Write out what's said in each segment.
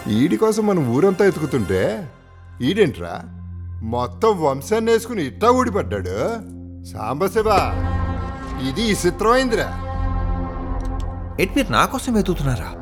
ఈడి కోసం మనం ఊరంతా ఎతుకుతుంటే ఈడేంట్రా మొత్తం వంశాన్ని వేసుకుని ఇట్టా ఊడిపడ్డాడు సాంబశివా ఇది విచిత్రమైందిరా ఏంటి మీరు నా కోసం వెతుకుతున్నారా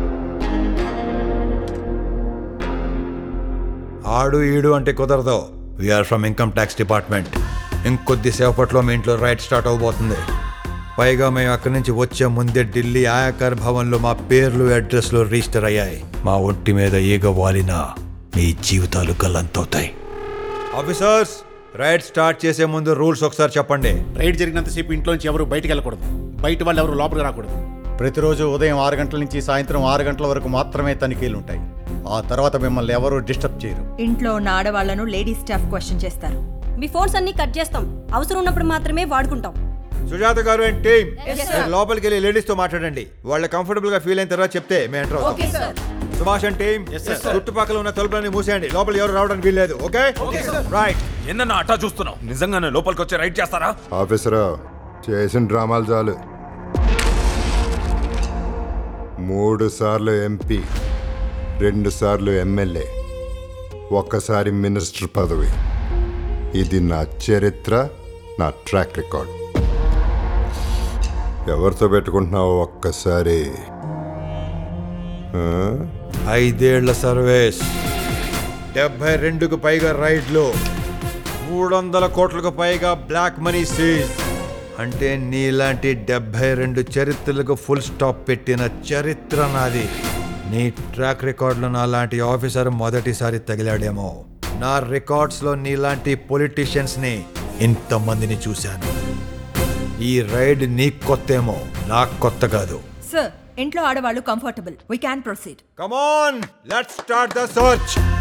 ఆడు ఈడు అంటే కుదరదు we're from income tax department ఇంకొద్ది సేపట్లో మీ ఇంట్లో రైట్ స్టార్ట్ అవబోతుంది పైగా మేము అక్కడి నుంచి వచ్చే ముందే ఢిల్లీ ఆయాకర్ భవన్లో మా పేర్లు అడ్రస్లు రిజిస్టర్ అయ్యాయి మా ఒంటి మీద ఈగ వాలినా మీ జీవితాలు గల్లంతవుతాయి ఆఫీసర్స్ రైడ్ స్టార్ట్ చేసే ముందు రూల్స్ ఒకసారి చెప్పండి రైడ్ జరిగినంతసేపు ఇంట్లోంచి ఎవరు బయటికి వెళ్ళకూడదు బయట వాళ్ళు ఎవరు లోపలికి రాకూడదు ప్రతిరోజు ఉదయం ఆరు గంటల నుంచి సాయంత్రం ఆరు గంటల వరకు మాత్రమే తనిఖీలు ఉంటాయి ఆ తర్వాత మిమ్మల్ని ఎవరు డిస్టర్బ్ చేయరు ఇంట్లో ఉన్న ఆడవాళ్లను లేడీ స్టాఫ్ క్వశ్చన్ చేస్తారు మీ ఫోన్స్ అన్ని కట్ చేస్తాం అవసరం ఉన్నప్పుడు మాత్రమే వాడుకుంటాం సుజాత గారు అండ్ టీమ్ మీరు లోపలికి వెళ్ళి లేడీస్ తో మాట్లాడండి వాళ్ళ కంఫర్టబుల్ గా ఫీల్ అయిన తర్వాత చెప్తే మేము ఎంటర్ అవుతాం సుభాష్ అండ్ టీమ్ చుట్టుపక్కల ఉన్న తలుపులన్నీ మూసేయండి లోపల ఎవరు రావడానికి వీల్లేదు ఓకే రైట్ ఏందన్నా అట్టా చూస్తున్నావు నిజంగానే లోపలికి వచ్చి రైడ్ చేస్తారా ఆఫీసరు చేసిన డ్రామాలు చాలు మూడు సార్లు ఎంపీ రెండు సార్లు ఎమ్మెల్యే ఒక్కసారి మినిస్టర్ పదవి ఇది నా చరిత్ర నా ట్రాక్ రికార్డ్ ఎవరితో పెట్టుకుంటున్నావో ఒక్కసారి ఆ? ఐదేళ్ల సర్వీస్ డెబ్బై రెండుకు పైగా రైడ్లు మూడు వందల కోట్లకు పైగా బ్లాక్ మనీ సీజ్ అంటే నీలాంటి డెబ్బై రెండు చరిత్రలకు ఫుల్ స్టాప్ పెట్టిన చరిత్ర నాది నీ ట్రాక్ రికార్డులో నాలాంటి ఆఫీసర్ మొదటిసారి తగిలాడేమో నా రికార్డ్స్లో నీలాంటి పొలిటీషియన్స్ని ఇంతమందిని చూశాను ఈ రైడ్ నీకు కొత్తేమో నాకు కొత్త కాదు సార్ ఇంట్లో ఆడవాళ్ళు comfortable we can proceed Come on, let's start the search.